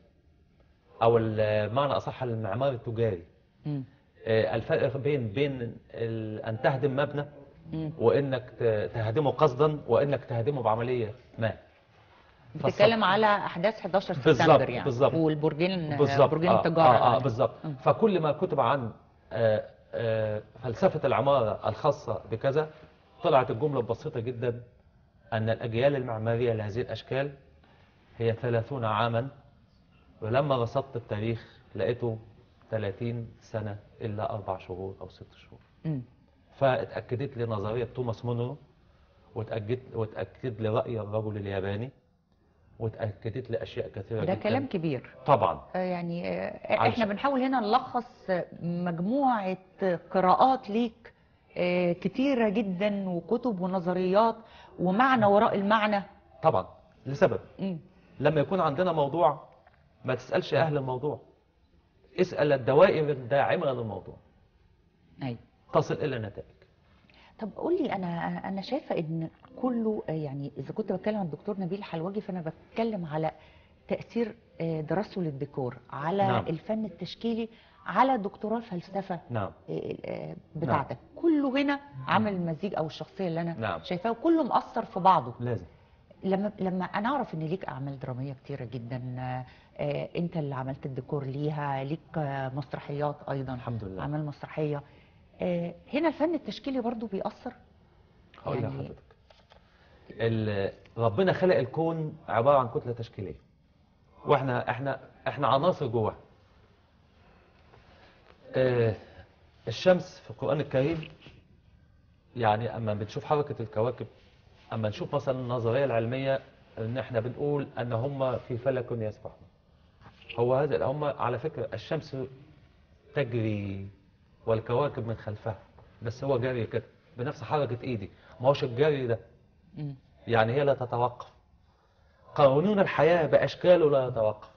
او المعنى اصح المعمار التجاري مم. آه، الفرق بين بين ال- ان تهدم مبنى مم. وانك ت- تهدمه قصدا وانك تهدمه بعمليه ما بتتكلم على احداث 11 بالظبط، سبتمبر يعني بالظبط. والبرجين بالظبط برجين آه، التجاره اه, آه يعني. بالظبط مم. فكل ما كتب عن آه آه فلسفه العماره الخاصه بكذا طلعت الجمله البسيطه جدا ان الاجيال المعماريه لهذه الاشكال هي 30 عاما ولما رصدت التاريخ لقيته 30 سنه الا اربع شهور او ست شهور مم. فاتاكدت لي نظريه توماس مونرو واتاكد واتاكد لي راي الرجل الياباني واتاكدت لي اشياء كثيره ده جدا كلام كبير طبعا آه، يعني آه، احنا عايشة. بنحاول هنا نلخص آه، مجموعة قراءات ليك آه، كتيرة جدا وكتب ونظريات ومعنى وراء المعنى طبعا لسبب مم. لما يكون عندنا موضوع ما تسألش أهل الموضوع اسأل الدوائر الداعمة للموضوع أيوة. تصل إلى نتائج طب قول لي انا انا شايفه ان كله آه، يعني اذا كنت بتكلم عن الدكتور نبيل حلوجي فانا بتكلم على تاثير آه، دراسته للديكور على نعم. نعم. الفن التشكيلي على دكتوراه الفلسفه نعم آه، آه، بتاعتك كله هنا عامل المزيج او الشخصيه اللي انا نعم. شايفاه وكله مأثر في بعضه لازم لما لما انا اعرف ان ليك اعمال دراميه كتيره جدا آه، آه، انت اللي عملت الديكور ليها ليك آه، مسرحيات ايضا الحمد لله اعمال مسرحيه آه، هنا الفن التشكيلي برضو بيأثر هقول يعني- لحضرتك ال- ربنا خلق الكون عبارة عن كتلة تشكيلية واحنا احنا احنا عناصر جواها آه، الشمس في القرآن الكريم يعني اما بنشوف حركة الكواكب اما نشوف مثلا النظرية العلمية ان احنا بنقول ان هم في فلك يسبحون هو هذا هم على فكرة الشمس تجري والكواكب من خلفها بس هو جري كده بنفس حركة ايدي ما هوش الجري ده مم. يعني هي لا تتوقف قانون الحياة بأشكاله لا يتوقف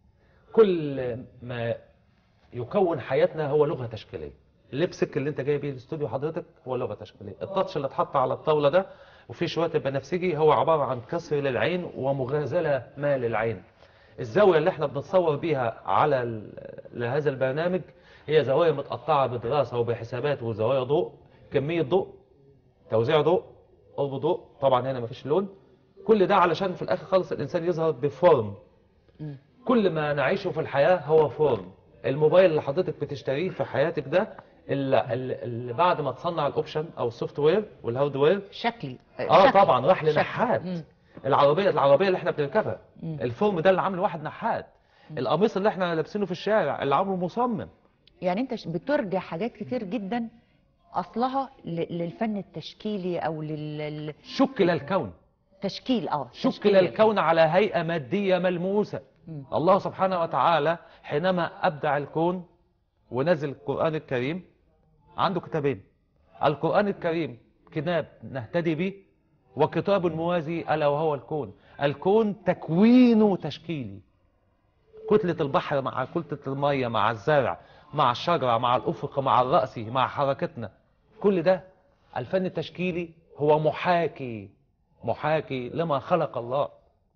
كل ما يكون حياتنا هو لغة تشكيلية اللبسك اللي انت جاي بيه الاستوديو حضرتك هو لغة تشكيلية التاتش اللي اتحط على الطاولة ده وفي شوية بنفسجي هو عبارة عن كسر للعين ومغازلة ما للعين الزاوية اللي احنا بنتصور بيها على ال- لهذا البرنامج هي زوايا متقطعة بدراسة وبحسابات وزوايا ضوء كمية ضوء توزيع ضوء قرب ضوء طبعا هنا مفيش لون كل ده علشان في الاخر خالص الانسان يظهر بفورم مم. كل ما نعيشه في الحياة هو فورم الموبايل اللي حضرتك بتشتريه في حياتك ده اللي, اللي بعد ما تصنع الاوبشن او السوفت وير والهاردوير شكلي اه شكل. طبعا راح شكل. لنحات مم. العربيه العربيه اللي احنا بنركبها مم. الفورم ده اللي عامل واحد نحات القميص اللي احنا لابسينه في الشارع اللي عامله مصمم يعني انت ش- بترجع حاجات كتير جدا اصلها ل- للفن التشكيلي او لل- شكل الكون للتشكيل اه شكل تشكيل. الكون على هيئة مادية ملموسة مم. الله سبحانه وتعالى حينما أبدع الكون ونزل القرآن الكريم عنده كتابين القرآن الكريم كتاب نهتدي به وكتاب موازي ألا وهو الكون الكون تكوينه تشكيلي كتلة البحر مع كتلة المية مع الزرع مع الشجرة مع الأفق مع الرأس مع حركتنا كل ده الفن التشكيلي هو محاكي محاكي لما خلق الله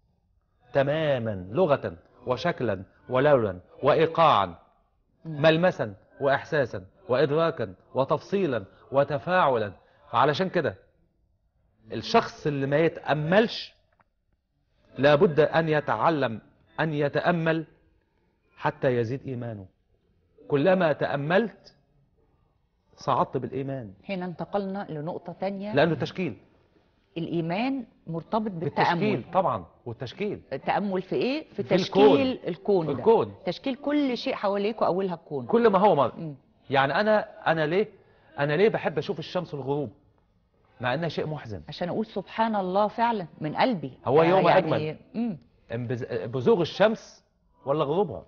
تماما لغة وشكلا ولونا وإيقاعا ملمسا وإحساسا وإدراكا وتفصيلا وتفاعلا فعلشان كده الشخص اللي ما يتأملش لابد أن يتعلم أن يتأمل حتى يزيد إيمانه كلما تأملت صعدت بالايمان هنا انتقلنا لنقطة تانية لانه تشكيل الإيمان مرتبط بالتأمل بالتشكيل طبعا والتشكيل التأمل في إيه؟ في في تشكيل الكون ده. الكون تشكيل كل شيء حواليك وأولها الكون كل ما هو مر مم. يعني انا انا ليه انا ليه بحب اشوف الشمس والغروب مع انها شيء محزن عشان أقول سبحان الله فعلا من قلبي هو آه، يوم يعني أجمل. مم. انبز- بزوغ الشمس ولا غروبها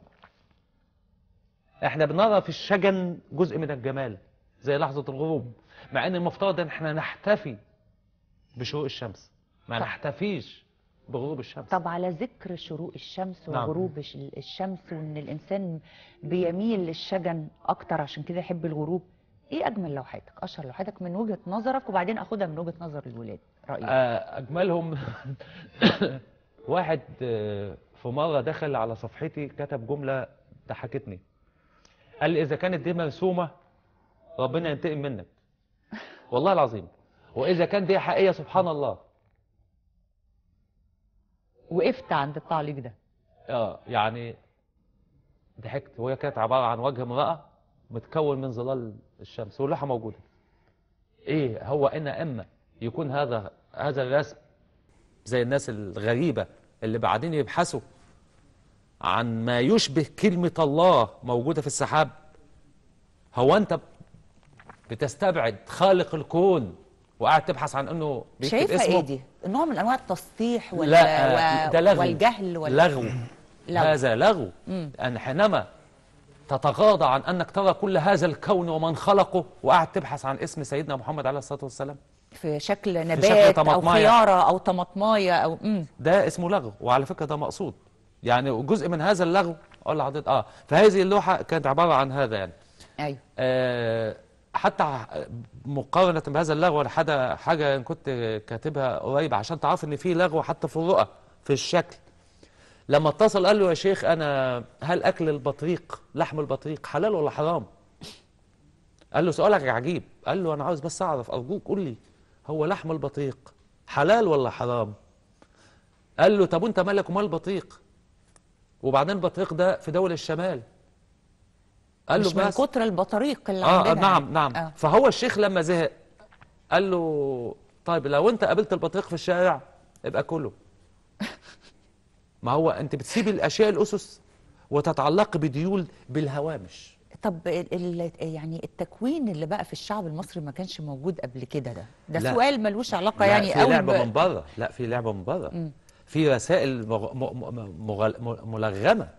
احنا بنرى في الشجن جزء من الجمال زي لحظة الغروب مع ان المفترض ان احنا نحتفي بشروق الشمس ما طب. نحتفيش بغروب الشمس طب على ذكر شروق الشمس نعم. وغروب الش- الشمس وان الانسان بيميل للشجن اكتر عشان كده يحب الغروب ايه اجمل لوحاتك اشهر لوحاتك من وجهة نظرك وبعدين اخدها من وجهة نظر الولاد رايك آه، اجملهم واحد آه، في مرة دخل على صفحتي كتب جملة ضحكتني قال لي اذا كانت دي مرسومة ربنا ينتقم منك والله العظيم واذا كان دي حقيقية سبحان الله وقفت عند التعليق ده اه يعني ضحكت وهي كانت عبارة عن وجه امرأة متكون من ظلال الشمس واللوحة موجودة ايه هو ان اما يكون هذا هذا الرسم زي الناس الغريبة اللي بعدين يبحثوا عن ما يشبه كلمة الله موجودة في السحاب هو انت بتستبعد خالق الكون وقاعد تبحث عن انه بيكتب شايفها اسمه ايه دي نوع من انواع التسطيح ولا لا و... ده لغو والجهل ولا لغو لغو. هذا لغو مم. أن حينما تتغاضى عن أنك ترى كل هذا الكون ومن خلقه وقاعد تبحث عن اسم سيدنا محمد عليه الصلاة والسلام في شكل شكل نبات او طماطماية. خيارة او طماطمايه او مم. ده اسمه لغو وعلى فكرة ده مقصود يعني جزء من هذا اللغو أقول لحضرتك آه فهذه اللوحة كانت عبارة عن هذا يعني ايوه آه حتى مقارنة بهذا اللغو أنا حاجة حاجة كنت كاتبها قريب عشان تعرف إن في لغو حتى في الرؤى في الشكل لما اتصل قال له يا شيخ أنا هل أكل البطريق لحم البطريق حلال ولا حرام؟ قال له سؤالك عجيب قال له أنا عاوز بس أعرف أرجوك قول لي هو لحم البطريق حلال ولا حرام؟ قال له طب وأنت مالك ومال البطريق؟ وبعدين البطريق ده في دول الشمال قال له مش من بس كتر البطريق اللي آه آه، عندنا نعم يعني. نعم آه. فهو الشيخ لما زهق قال له طيب لو انت قابلت البطريق في الشارع ابقى كله ما هو انت بتسيب الاشياء الاسس وتتعلق بديول بالهوامش طب ال ال يعني التكوين اللي بقى في الشعب المصري ما كانش موجود قبل كده ده ده لا. سؤال ملوش علاقه لا يعني في قوي لعبه ب- من بره لا في لعبه من بره مم. في رسائل مغ... م... م... مغل... م- ملغمه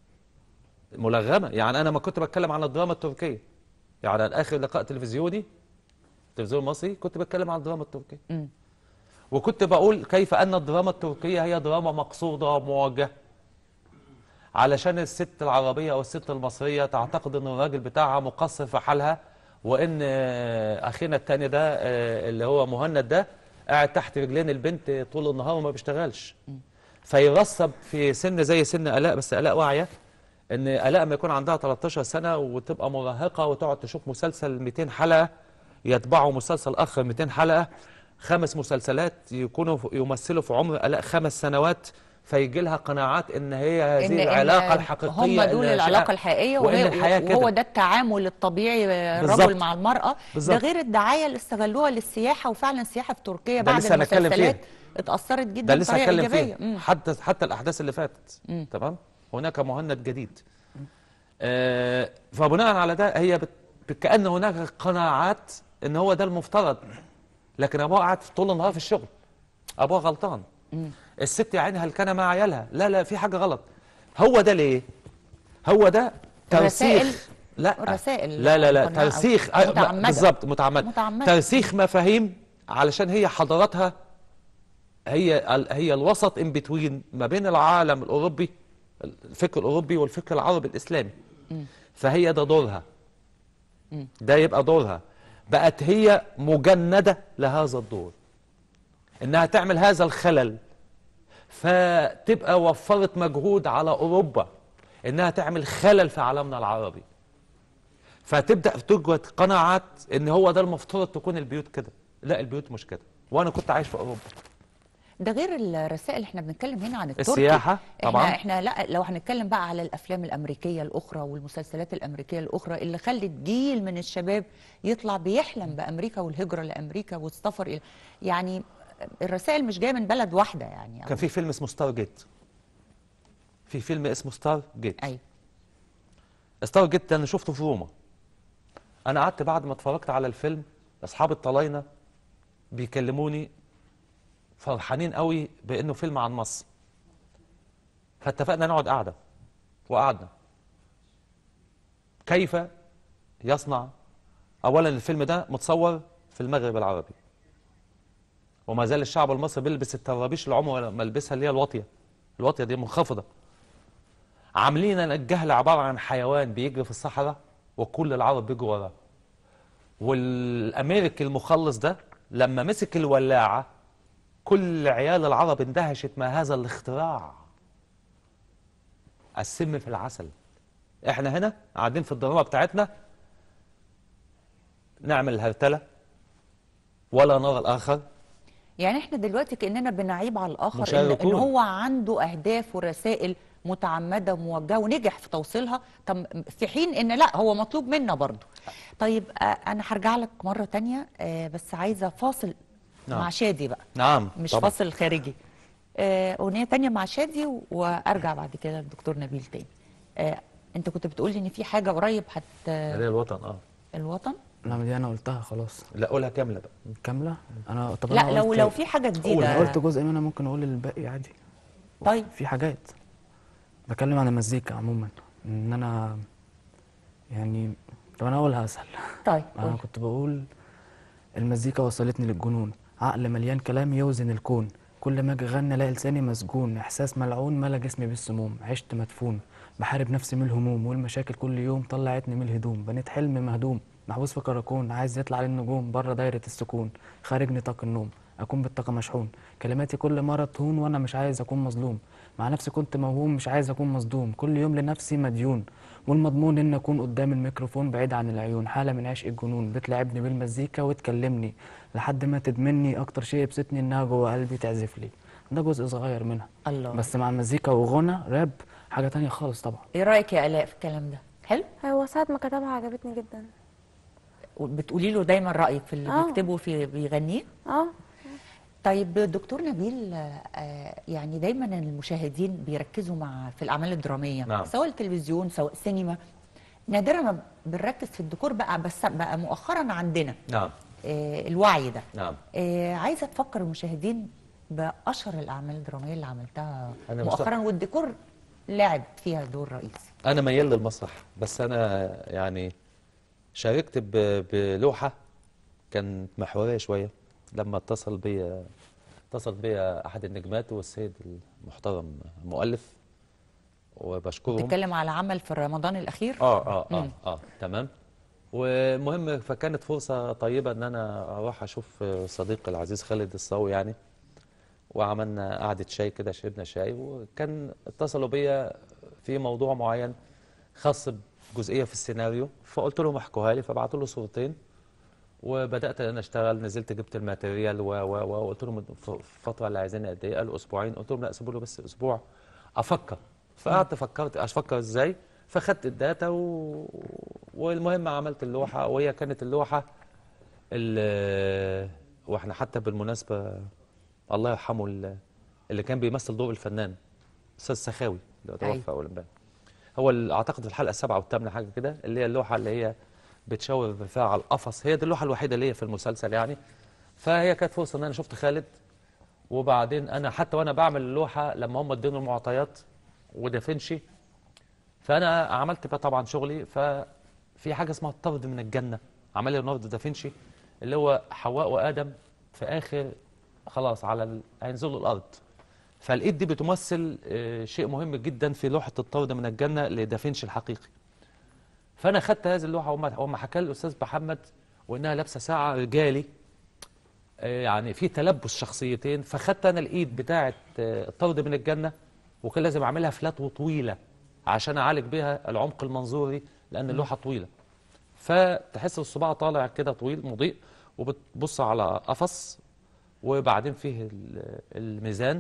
ملغمه يعني انا ما كنت بتكلم عن الدراما التركيه يعني عن اخر لقاء تلفزيوني التلفزيون المصري كنت بتكلم عن الدراما التركيه مم. وكنت بقول كيف أن الدراما التركية هي دراما مقصودة وموجهة علشان الست العربية أو الست المصرية تعتقد أن الراجل بتاعها مقصر في حالها وأن آه، أخينا التاني ده آه، اللي هو مهند ده قاعد تحت رجلين البنت طول النهار وما بيشتغلش فيرسب في سن زي سن آلاء بس آلاء واعية ان آلاء ما يكون عندها 13 سنة وتبقى مراهقة وتقعد تشوف مسلسل 200 حلقة يتبعه مسلسل آخر 200 حلقة خمس مسلسلات يكونوا في- يمثلوا في عمر آلاء خمس سنوات فيجي لها قناعات ان هي هذه إن- إن العلاقة الحقيقية هم دول اللي العلاقه شاء- الحقيقيه وإن وهي الحياة كده. وهو ده التعامل الطبيعي بالظبط. الرجل مع المراه ده بالظبط. غير الدعايه اللي استغلوها للسياحه وفعلا السياحه في تركيا ده بعد لسه هنتكلم فيها. المسلسلات اتاثرت ده جدا لسه بطريقه هتكلم ايجابيه فيه مم. حتى حتى الاحداث اللي فاتت مم. تمام هناك مهند جديد آه فبناء على ده هي بت... كأن هناك قناعات ان هو ده المفترض لكن ابوها قاعد طول النهار في الشغل ابوها غلطان مم. الست يا عيني هلكانه مع عيالها لا لا في حاجه غلط هو ده ليه هو ده رسائل- ترسيخ لا رسائل لا لا لا قناعة أو ترسيخ آه، متعمدة. بالظبط متعمد متعمدة. ترسيخ مفاهيم علشان هي حضاراتها هي ال- هي الوسط ان بتوين ما بين العالم الاوروبي الفكر الاوروبي والفكر العربي الاسلامي فهي ده دورها مم. ده يبقى دورها بقت هي مجندة لهذا الدور انها تعمل هذا الخلل فتبقى وفرت مجهود على اوروبا انها تعمل خلل في عالمنا العربي فتبدا توجد قناعات ان هو ده المفترض تكون البيوت كده لا البيوت مش كده وانا كنت عايش في اوروبا ده غير الرسائل احنا بنتكلم هنا عن التركي السياحة طبعاً. احنا احنا لا لو هنتكلم بقى على الافلام الامريكيه الاخرى والمسلسلات الامريكيه الاخرى اللي خلت جيل من الشباب يطلع بيحلم بامريكا والهجره لامريكا والسفر الى يعني الرسائل مش جايه من بلد واحده يعني كان في فيلم اسمه ستار جيت في فيلم اسمه ستار جيت ايوه ستار جيت ده انا شفته في روما انا قعدت بعد ما اتفرجت على الفيلم اصحاب الطلاينه بيكلموني فرحانين قوي بانه فيلم عن مصر فاتفقنا نقعد قعده وقعدنا كيف يصنع اولا الفيلم ده متصور في المغرب العربي وما زال الشعب المصري بيلبس الترابيش اللي عمره ما لبسها اللي هي الواطيه الواطيه دي منخفضه عاملين ان الجهل عباره عن حيوان بيجري في الصحراء وكل العرب بيجروا وراه والامريكي المخلص ده لما مسك الولاعه كل عيال العرب اندهشت ما هذا الاختراع السم في العسل احنا هنا قاعدين في الدراما بتاعتنا نعمل الهرتله ولا نرى الاخر يعني احنا دلوقتي كاننا بنعيب على الاخر ان, مشاركون. إن هو عنده اهداف ورسائل متعمده موجهه ونجح في توصيلها طب في حين ان لا هو مطلوب منا برضو طيب آه، انا هرجع لك مره تانية آه، بس عايزه فاصل نعم. مع شادي بقى نعم مش طبعا. فاصل خارجي آه، اغنيه تانية مع شادي وارجع بعد كده للدكتور نبيل تاني آه، انت كنت بتقول لي ان في حاجه قريب هت اللي هي الوطن اه الوطن لا ما دي انا قلتها خلاص لا قولها كامله بقى كامله انا طب لا أنا لو قلت- لو في حاجه انا جديده قلت جزء منها ممكن اقول الباقي عادي طيب في حاجات بتكلم عن المزيكا عموما ان انا يعني طب انا اقولها اسهل طيب انا قول. كنت بقول المزيكا وصلتني للجنون عقل مليان كلام يوزن الكون كل ما اجي اغني الاقي لساني مسجون احساس ملعون ملا جسمي بالسموم عشت مدفون بحارب نفسي من الهموم والمشاكل كل يوم طلعتني من الهدوم بنيت حلم مهدوم محبوس في كراكون عايز يطلع للنجوم بره دايره السكون خارج نطاق النوم اكون بالطاقه مشحون كلماتي كل مره تهون وانا مش عايز اكون مظلوم مع نفسي كنت موهوم مش عايز اكون مصدوم كل يوم لنفسي مديون والمضمون ان اكون قدام الميكروفون بعيد عن العيون حاله من عشق الجنون بتلعبني بالمزيكا وتكلمني لحد ما تدمني اكتر شيء يبسطني انها جوه قلبي تعزف لي ده جزء صغير منها الله بس مع المزيكا وغنى راب حاجه تانية خالص طبعا ايه رايك يا الاء في الكلام ده حلو هو ساعة ما كتبها عجبتني جدا بتقولي له دايما رايك في اللي آه. بيكتبه في بيغنيه اه طيب دكتور نبيل آه، يعني دايما المشاهدين بيركزوا مع في الاعمال الدراميه نعم. سواء التلفزيون سواء سينما نادرا ما بنركز في الديكور بقى بس بقى مؤخرا عندنا نعم آه، الوعي ده نعم آه، عايزه تفكر المشاهدين باشهر الاعمال الدراميه اللي عملتها أنا مش مؤخرا والديكور لعب فيها دور رئيسي انا ميال للمسرح بس انا يعني شاركت ب- بلوحه كانت محوريه شويه لما اتصل بيا اتصل بيا احد النجمات والسيد المحترم مؤلف وبشكرهم بتتكلم على عمل في رمضان الاخير اه اه اه مم. اه تمام ومهم فكانت فرصة طيبة ان انا اروح اشوف صديقي العزيز خالد الصاوي يعني وعملنا قعدة شاي كده شربنا شاي وكان اتصلوا بيا في موضوع معين خاص بجزئية في السيناريو فقلت لهم احكوها لي فبعتوا له صورتين وبدأت ان انا اشتغل نزلت جبت الماتيريال و و و وقلت لهم ف- الفترة اللي عايزينها قد ايه قالوا اسبوعين قلت لهم لا سيبوا له بس اسبوع افكر فقعدت فكرت افكر ازاي فخدت الداتا و... والمهم عملت اللوحه وهي كانت اللوحه اللي... واحنا حتى بالمناسبه الله يرحمه ال- اللي كان بيمثل دور الفنان استاذ سخاوي اللي أيوة. توفى اول امبارح هو ال- اعتقد في الحلقه السابعه والثامنه حاجه كده اللي هي اللوحه اللي هي بتشاور بالفعل على القفص هي دي اللوحه الوحيده اللي هي في المسلسل يعني فهي كانت فرصه ان انا شفت خالد وبعدين انا حتى وانا بعمل اللوحه لما هم ادوني المعطيات ودافنشي فانا عملت بقى طبعا شغلي ففي حاجه اسمها الطرد من الجنه عمل ليوناردو دافنشي اللي هو حواء وادم في اخر خلاص على ال... هينزلوا الارض فالايد دي بتمثل آه، شيء مهم جدا في لوحه الطرد من الجنه لدافنشي الحقيقي فانا خدت هذه اللوحه وما وما حكى لي الاستاذ محمد وانها لابسه ساعه رجالي آه، يعني في تلبس شخصيتين فخدت انا الايد بتاعه آه، الطرد من الجنه وكان لازم اعملها فلات وطويله عشان اعالج بيها العمق المنظوري لان اللوحه طويله فتحس الصباع طالع كده طويل مضيء وبتبص على قفص وبعدين فيه ال- الميزان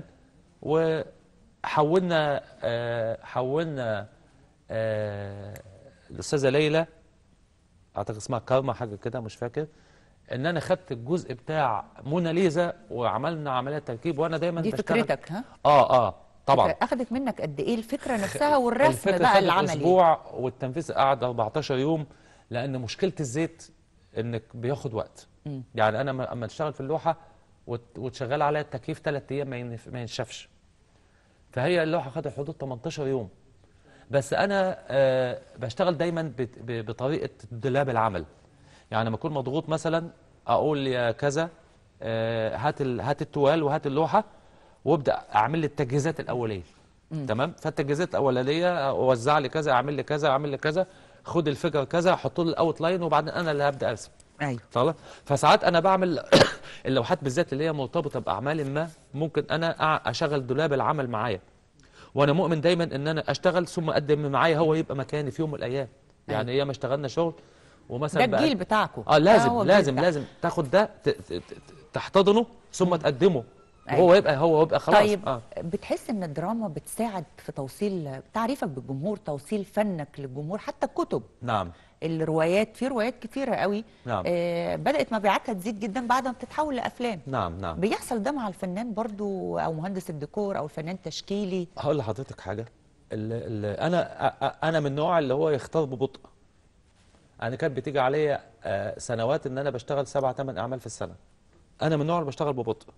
وحولنا آه، حولنا آه، الاستاذه ليلى اعتقد اسمها كارما حاجه كده مش فاكر ان انا خدت الجزء بتاع موناليزا وعملنا عمليه تركيب وانا دايما دي بشتغل فكرتك ها اه اه طبعا فكرة اخدت منك قد ايه الفكره نفسها والرسم الفكرة بقى خدت العملي اسبوع والتنفيذ قعد 14 يوم لان مشكله الزيت انك بياخد وقت مم. يعني انا لما- اما تشتغل في اللوحه وت- وتشغل عليها التكييف ثلاث ايام ما ينف- ما ينشفش فهي اللوحه خدت حدود 18 يوم بس انا آه بشتغل دايما بت- ب- بطريقه دولاب العمل يعني لما اكون مضغوط مثلا اقول يا كذا آه هات ال- هات التوال وهات اللوحه وابدا اعمل لي التجهيزات الاوليه مم. تمام فالتجهيزات الاولانيه وزع لي كذا اعمل لي كذا اعمل لي كذا خد الفكره كذا احط لي الاوت لاين وبعدين انا اللي هبدا ارسم ايوه خلاص فساعات انا بعمل اللوحات بالذات اللي هي مرتبطه باعمال ما ممكن انا أع- اشغل دولاب العمل معايا وانا مؤمن دايما ان انا اشتغل ثم اقدم معايا هو يبقى مكاني في يوم من الايام يعني ايام اشتغلنا شغل ومثلا ده بقى- الجيل بتاعكم اه لازم هو الجيل لازم بتاعكم. لازم تاخد ده ت- ت- ت- تحتضنه ثم تقدمه أيوة. وهو يبقى هو يبقى خلاص طيب آه. بتحس ان الدراما بتساعد في توصيل تعريفك بالجمهور توصيل فنك للجمهور حتى الكتب نعم الروايات في روايات كتيره قوي نعم. آه بدات مبيعاتها تزيد جدا بعد ما بتتحول لافلام نعم نعم بيحصل ده مع الفنان برضو او مهندس الديكور او الفنان التشكيلي هقول لحضرتك حاجه اللي اللي انا أ- أ- انا من النوع اللي هو يختار ببطء انا كانت بتيجي عليا آه، سنوات ان انا بشتغل سبع ثمان اعمال في السنه انا من النوع اللي بشتغل ببطء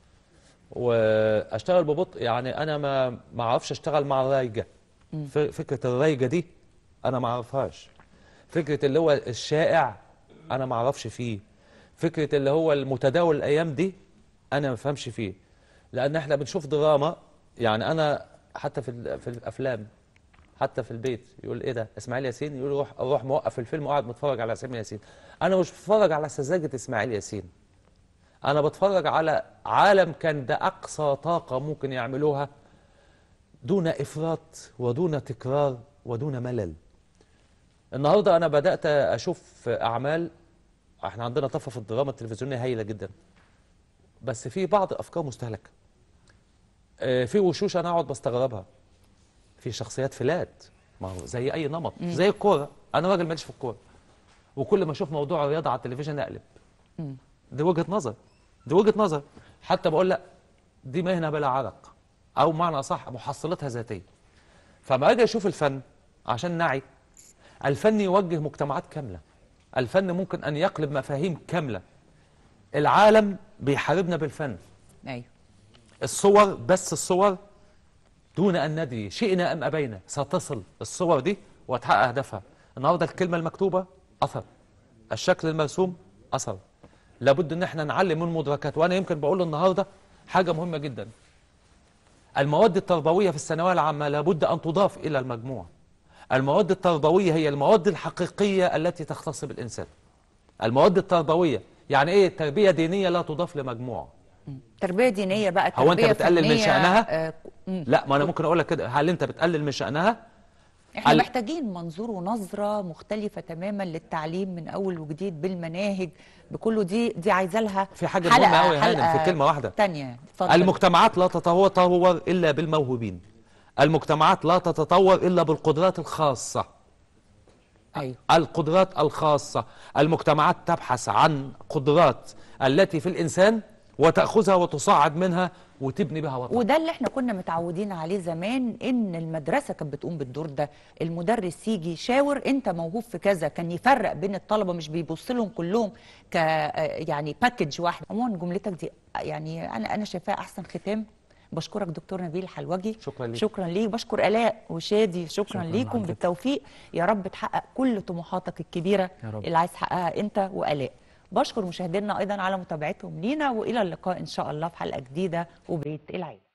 واشتغل ببطء يعني انا ما ما اعرفش اشتغل مع الرايجه ف- فكره الرايجه دي انا ما اعرفهاش فكره اللي هو الشائع انا ما اعرفش فيه فكره اللي هو المتداول الايام دي انا ما بفهمش فيه لان احنا بنشوف دراما يعني انا حتى في ال- في الافلام حتى في البيت يقول ايه ده اسماعيل ياسين يقول روح روح موقف الفيلم وقاعد متفرج على اسماعيل ياسين انا مش بتفرج على سذاجه اسماعيل ياسين انا بتفرج على عالم كان ده اقصى طاقه ممكن يعملوها دون افراط ودون تكرار ودون ملل النهارده انا بدات اشوف اعمال احنا عندنا طفره في الدراما التلفزيونيه هايله جدا بس في بعض افكار مستهلكه آه، في وشوش انا اقعد بستغربها في شخصيات فلات ما هو زي اي نمط مم. زي الكوره انا راجل ماليش في الكوره وكل ما اشوف موضوع الرياضه على التلفزيون اقلب مم. دي وجهه نظر دي وجهه نظر حتى بقول لا دي مهنه بلا عرق او معنى صح محصلتها ذاتيه فما اجي اشوف الفن عشان نعي الفن يوجه مجتمعات كامله الفن ممكن ان يقلب مفاهيم كامله العالم بيحاربنا بالفن ايوه الصور بس الصور دون ان ندري شئنا ام ابينا ستصل الصور دي وتحقق هدفها النهارده الكلمه المكتوبه اثر الشكل المرسوم اثر لابد ان احنا نعلم من مدركات وانا يمكن بقول النهارده حاجه مهمه جدا المواد التربويه في الثانويه العامه لابد ان تضاف الى المجموع المواد التربويه هي المواد الحقيقيه التي تختص بالانسان المواد التربويه يعني ايه تربيه دينيه لا تضاف لمجموع تربيه دينيه بقى هو انت تربية بتقلل من فنية، شأنها؟ آه، مم. لا ما انا ممكن اقول لك كده هل انت بتقلل من شأنها احنا ال- محتاجين منظور ونظره مختلفه تماما للتعليم من اول وجديد بالمناهج بكله دي دي عايزه لها في حاجه حلقة- مهمه قوي يا هانم حلقة في كلمه واحده تانية اتفضل المجتمعات لا تتطور الا بالموهوبين المجتمعات لا تتطور الا بالقدرات الخاصه ايوه القدرات الخاصه المجتمعات تبحث عن قدرات التي في الانسان وتاخذها وتصعد منها وتبني بها وطن وده اللي احنا كنا متعودين عليه زمان ان المدرسه كانت بتقوم بالدور ده المدرس يجي يشاور انت موهوب في كذا كان يفرق بين الطلبه مش بيبص لهم كلهم ك يعني باكج واحد عموما جملتك دي يعني انا انا شايفاها احسن ختام بشكرك دكتور نبيل الحلوجي شكرا ليك. شكرا ليك بشكر الاء وشادي شكرا, شكراً ليكم لحضرتك. بالتوفيق يا رب تحقق كل طموحاتك الكبيره يا رب. اللي عايز تحققها انت والاء بشكر مشاهدينا ايضا على متابعتهم لينا والى اللقاء ان شاء الله في حلقه جديده وبيت العيله